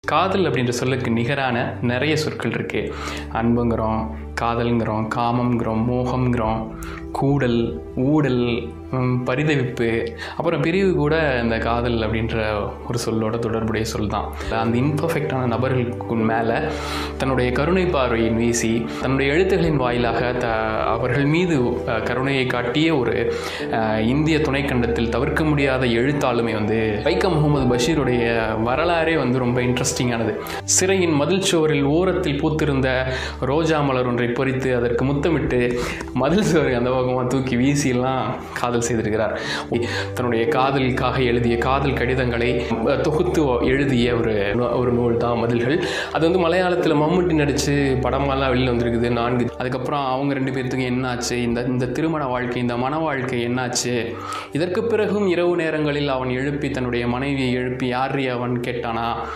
காதல் அப்படின்ற சொல்லுக்கு நிகரான நிறைய சொற்கள் இருக்குது அன்புங்கிறோம் காதல்ங்கிறோம் காமங்கிறோம் மோகம்ங்கிறோம் கூடல் ஊடல் ம், பரிதவிப்பு அப்புறம் பிரிவு கூட இந்த காதல் அப்படின்ற ஒரு சொல்லோட தொடர்புடைய சொல் தான் அந்த இம்பர்ஃபெக்டான நபர்களுக்கு மேலே தன்னுடைய கருணை பார்வையை வீசி தன்னுடைய எழுத்துகளின் வாயிலாக த அவர்கள் மீது அஹ், கருணையை காட்டிய ஒரு அஹ், இந்திய துணைக்கண்டத்தில் தவிர்க்க முடியாத எழுத்தாளுமை வந்து வைக்கம் முகமது பஷீருடைய வரலாறே வந்து ரொம்ப இன்ட்ரெஸ்டிங்கானது சிறையின் மதில் சுவரில் ஓரத்தில் பூத்திருந்த ரோஜா மலர் ஒன்றை பொறித்து அதற்கு முத்தமிட்டு மதில் சுவரை அந்த பக்கமாக தூக்கி வீசியெல்லாம் காதல் செய்திருக்கிறார் தன்னுடைய காதலுக்காக எழுதிய காதல் கடிதங்களை அஹ், தொகுத்து எழுதிய ஒரு நூ- ஒரு நூல் தான் மதில்கள் அது வந்து மலையாளத்தில் மம்முட்டி நடித்து படமெல்லாம் வெளியில் வந்திருக்குது நான்கு அதுக்கப்புறம் அவங்க ரெண்டு பேர்த்துக்கும் என்னாச்சு இந்த இந்த திருமண வாழ்க்கை இந்த மன வாழ்க்கை என்னாச்சு இதற்கு பிறகும் இரவு நேரங்களில் அவன் எழுப்பி தன்னுடைய மனைவியை எழுப்பி யார் அவன் கேட்டானா